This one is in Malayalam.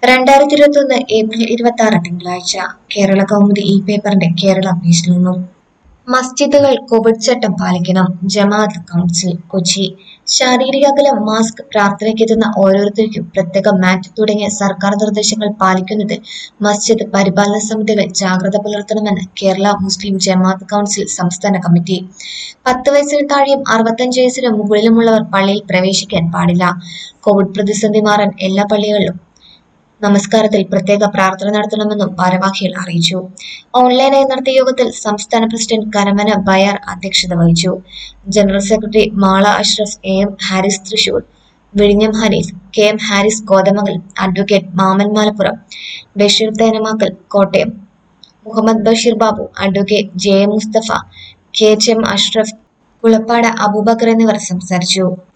രണ്ടായിരത്തി ഇരുപത്തി ഒന്ന് ഏപ്രിൽ ഇരുപത്തി ആറ് തിങ്കളാഴ്ച കേരള കൗമുദി ഈ പേപ്പറിന്റെ കേരള പേജിൽ നിന്നും മസ്ജിദുകൾ കോവിഡ് ചട്ടം പാലിക്കണം ജമാഅത്ത് കൗൺസിൽ കൊച്ചി ശാരീരിക അകലം മാസ്ക് പ്രാർത്ഥനയ്ക്കെത്തുന്ന ഓരോരുത്തർക്കും പ്രത്യേക മാറ്റ് തുടങ്ങിയ സർക്കാർ നിർദ്ദേശങ്ങൾ പാലിക്കുന്നതിൽ മസ്ജിദ് പരിപാലന സമിതികൾ ജാഗ്രത പുലർത്തണമെന്ന് കേരള മുസ്ലിം ജമാഅത്ത് കൗൺസിൽ സംസ്ഥാന കമ്മിറ്റി പത്ത് വയസ്സിന് താഴെയും അറുപത്തഞ്ച് വയസ്സിന് മുകളിലുമുള്ളവർ പള്ളിയിൽ പ്രവേശിക്കാൻ പാടില്ല കോവിഡ് പ്രതിസന്ധി മാറാൻ എല്ലാ പള്ളികളിലും നമസ്കാരത്തിൽ പ്രത്യേക പ്രാർത്ഥന നടത്തണമെന്നും ഭാരവാഹികൾ അറിയിച്ചു ഓൺലൈനായി നടത്തിയ യോഗത്തിൽ സംസ്ഥാന പ്രസിഡന്റ് കരമന ബയാർ അധ്യക്ഷത വഹിച്ചു general secretary Mala Ashraf A M Haris Thrissur വിഴിഞ്ഞം Hanif K M Haris Kothamangalam advocate Maman Malappuram Basheer Thenamakkal Kottayam Muhammad Basheer Babu advocate J M Mustafa K H M Ashraf Kulappad Abubakar എന്നിവർ സംസാരിച്ചു